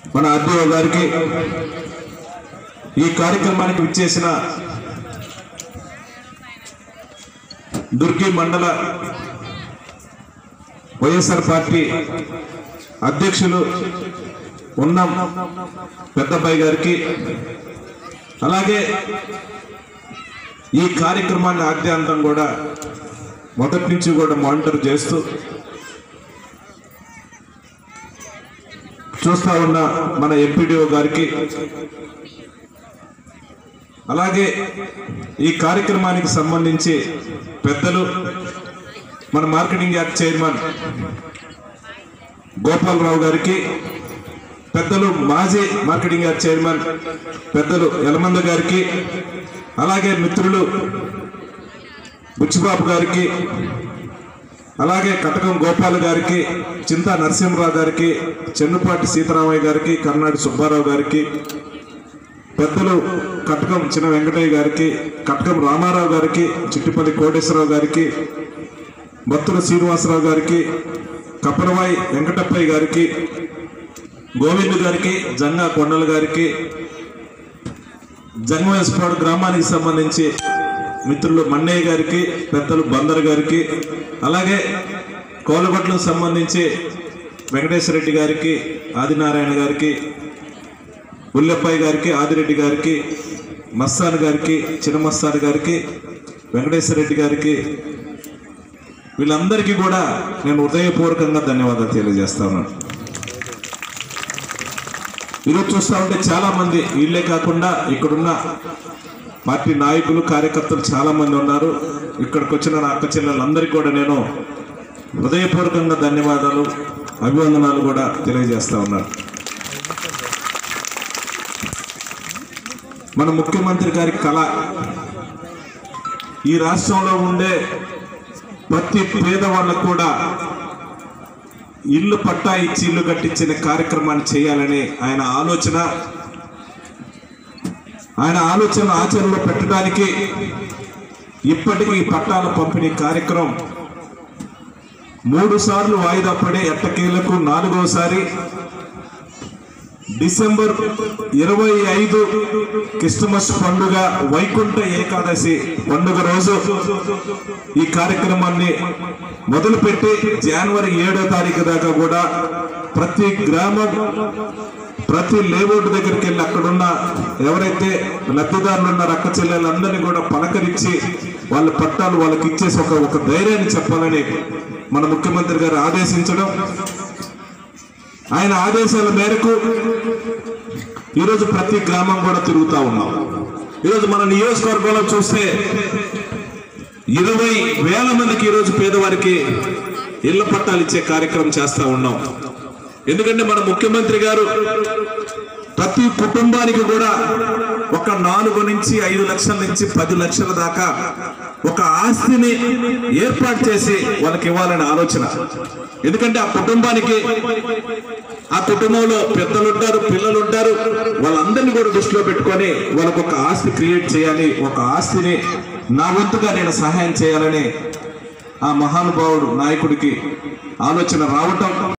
మన ఆర్డీఓ గారికి ఈ కార్యక్రమానికి విచ్చేసిన దుర్గి మండల వైఎస్ఆర్ పార్టీ అధ్యక్షులు ఉన్నం పెద్దబ్బాయి గారికి అలాగే ఈ కార్యక్రమాన్ని ఆద్యాంతం కూడా మొదటి నుంచి కూడా మానిటర్ చేస్తూ చూస్తా ఉన్న మన ఎంపీడీఓ గారికి అలాగే ఈ కార్యక్రమానికి సంబంధించి పెద్దలు మన మార్కెటింగ్ యాక్ట్ చైర్మన్ గోపాలరావు గారికి పెద్దలు మాజీ మార్కెటింగ్ యార్డ్ చైర్మన్ పెద్దలు యలమంద గారికి అలాగే మిత్రులు బుచ్చిబాబు గారికి అలాగే కటకం గోపాల్ గారికి చింతా నరసింహరావు గారికి చెన్నుపాటి సీతారామయ్య గారికి కర్నాటి సుబ్బారావు గారికి పెద్దలు కటకం చిన్న వెంకటయ్య గారికి కటకం రామారావు గారికి చిట్టిపల్లి కోటేశ్వరరావు గారికి బత్తుల శ్రీనివాసరావు గారికి కప్పలవాయి వెంకటప్పయ్య గారికి గోవింద్ గారికి జంగా కొండల గారికి జంగమేశ్వరాడు గ్రామానికి సంబంధించి మిత్రులు మన్నయ్య గారికి పెద్దలు బందర్ గారికి అలాగే కోలగొట్లకు సంబంధించి వెంకటేశ్వర రెడ్డి గారికి ఆదినారాయణ గారికి ఉల్లెప్పయ్య గారికి ఆదిరెడ్డి గారికి మస్తాన్ గారికి చిన్న మస్తాన్ గారికి వెంకటేశ్వర రెడ్డి గారికి వీళ్ళందరికీ కూడా నేను హృదయపూర్వకంగా ధన్యవాదాలు తెలియజేస్తా ఉన్నాను ఈరోజు చూస్తా ఉంటే చాలా మంది వీళ్ళే కాకుండా ఇక్కడున్న పార్టీ నాయకులు కార్యకర్తలు చాలా మంది ఉన్నారు ఇక్కడికి వచ్చిన నా అక్క చెల్లెలందరికీ కూడా నేను హృదయపూర్వకంగా ధన్యవాదాలు అభివందనాలు కూడా తెలియజేస్తా ఉన్నాను మన ముఖ్యమంత్రి గారి కళ ఈ రాష్ట్రంలో ఉండే ప్రతి పేదవాళ్ళకు కూడా ఇల్లు పట్టా ఇచ్చి ఇల్లు కట్టించిన కార్యక్రమాన్ని చేయాలని ఆయన ఆలోచన ఆయన ఆలోచన ఆచరణలో పెట్టడానికి ఇప్పటికీ ఈ పట్టాల పంపిణీ కార్యక్రమం మూడు సార్లు వాయిదా పడే ఎట్టకేలకు నాలుగోసారి డిసెంబర్ ఇరవై ఐదు క్రిస్టమస్ పండుగ వైకుంఠ ఏకాదశి పండుగ రోజు ఈ కార్యక్రమాన్ని మొదలుపెట్టి జనవరి ఏడో తారీఖు దాకా కూడా ప్రతి గ్రామం ప్రతి లేఅవుట్ దగ్గరికి వెళ్ళి అక్కడున్న ఎవరైతే లబ్ధిదారులు ఉన్నారో అక్క చెల్లెలందరినీ కూడా పలకరించి వాళ్ళ పట్టాలు వాళ్ళకి ఇచ్చేసి ఒక ఒక ధైర్యాన్ని చెప్పాలని మన ముఖ్యమంత్రి గారు ఆదేశించడం ఆయన ఆదేశాల మేరకు ఈరోజు ప్రతి గ్రామం కూడా తిరుగుతా ఉన్నాం ఈరోజు మన నియోజకవర్గంలో చూస్తే ఇరవై వేల మందికి ఈరోజు పేదవారికి ఇళ్ల పట్టాలు ఇచ్చే కార్యక్రమం చేస్తా ఉన్నాం ఎందుకంటే మన ముఖ్యమంత్రి గారు ప్రతి కుటుంబానికి కూడా ఒక నాలుగు నుంచి ఐదు లక్షల నుంచి పది లక్షల దాకా ఒక ఆస్తిని ఏర్పాటు చేసి వాళ్ళకి ఇవ్వాలనే ఆలోచన ఎందుకంటే ఆ కుటుంబానికి ఆ కుటుంబంలో పెద్దలు ఉంటారు పిల్లలు ఉంటారు వాళ్ళందరినీ కూడా దృష్టిలో పెట్టుకొని వాళ్ళకు ఒక ఆస్తి క్రియేట్ చేయాలి ఒక ఆస్తిని నా వంతుగా నేను సహాయం చేయాలని ఆ మహానుభావుడు నాయకుడికి ఆలోచన రావటం